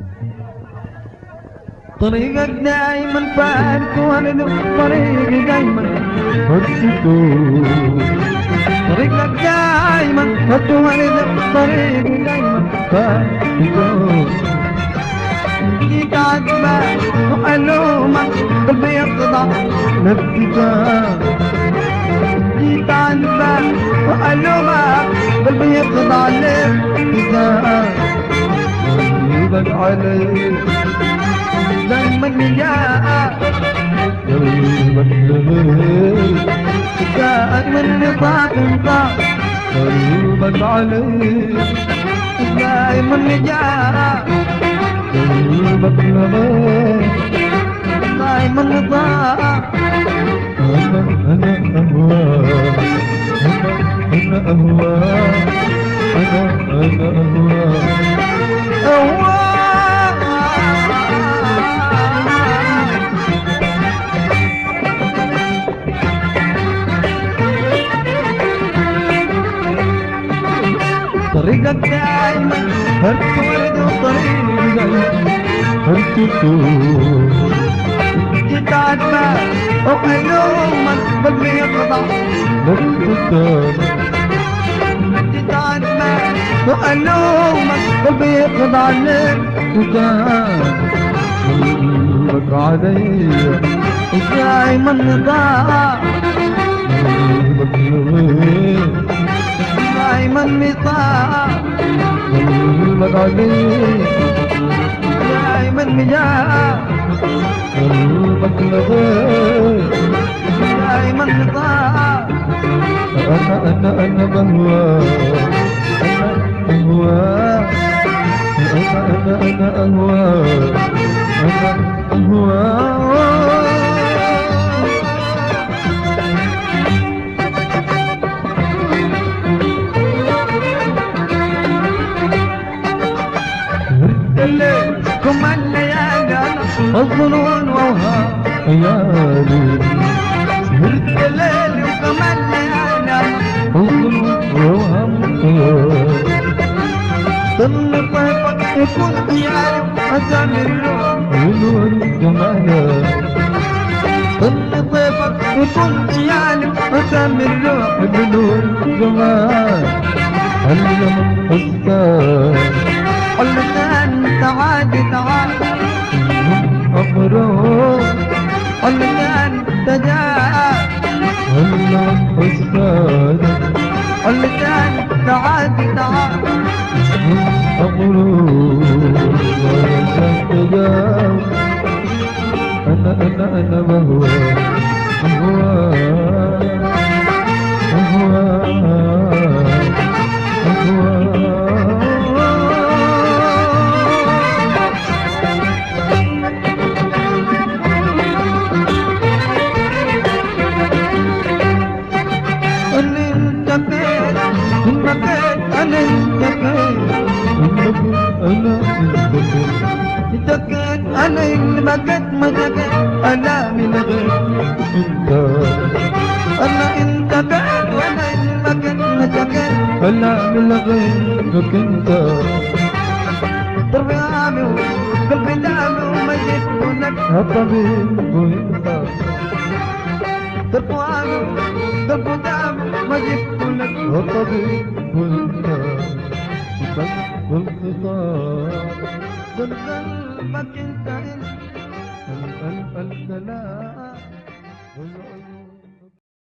طريقك دايما فارق وانا طريقي دايما فرقته طريقك دايما فارق وانا طريقي دايما فرقته فيك عجبة وألومك قلبي يقضى نفسك فيك عجبة وألومك قلبي يقضى نفسك قلبك عليك دايما نجاء قلبك لغير دائما نطاق انطاق قلبك عليك دايما نجاء قلبك لغير دايما نطاق أنا أنا أهواك أنا أنا أهواك أنا أنا أهواك طريقك دايما هرت ورد وطريقي دايما هرت تتعدى وحلومك قلبي يقضى نفسك تتعدى وحلومك قلبي يقضى نفسك قلبك علي دايما نضاع قلبك لغير دايما مطاع قلبك عليك دايما مجاع قلبك لغير دايما مطاع أنا أنا أنا بهواك أنا أهواك أنا أنا أنا أهواك أنا أهواك الليل ثم الليالي الظنون ووهام ليالي سهرت الليل وثم الليالي الظنون ووهام ظن طيبك يكون خيالي وحسن الروح ونور جمالك ظن طيبك يكون خيالي وحسن الروح بنور جمال علم حسك قلتان تعال تعال أمره قلتان تجاه هلا أستاذ قلتان تعال تعال أمره قلتان تجاه أنا أنا أنا وهو هو أنا انتقيت أنا اللي بقيت ما بقيت أنا من غير انت أنا انتقيت وأنا اللي بقيت ما بقيت أنا من غيرك انت ضربي عامي وقلبي دامي وما جيت لك الطبيب وانت ضربي عامي وقلبي دامي ما جيت لك الطبيب وانت والخطاب ضل قلبك انت القلب الكلام